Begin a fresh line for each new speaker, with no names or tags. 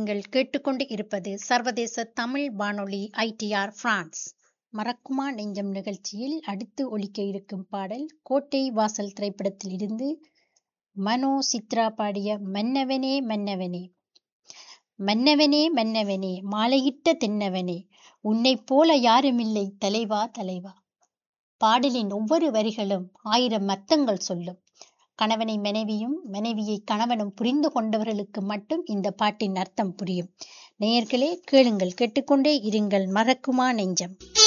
நீங்கள் கேட்டுக்கொண்டு இருப்பது சர்வதேச தமிழ் வானொலி ஐடிஆர் பிரான்ஸ் மறக்குமா நெஞ்சம் நிகழ்ச்சியில் அடுத்து ஒலிக்க இருக்கும் பாடல் கோட்டை வாசல் திரைப்படத்தில் இருந்து மனோ சித்ரா பாடிய மன்னவனே மன்னவனே மன்னவனே மன்னவனே மாலையிட்ட தென்னவனே உன்னைப் போல யாருமில்லை தலைவா தலைவா பாடலின் ஒவ்வொரு வரிகளும் ஆயிரம் அர்த்தங்கள் சொல்லும் கணவனை மனைவியும் மனைவியை கணவனும் புரிந்து கொண்டவர்களுக்கு மட்டும் இந்த பாட்டின் அர்த்தம் புரியும் நேயர்களே கேளுங்கள் கேட்டுக்கொண்டே இருங்கள் மறக்குமா நெஞ்சம்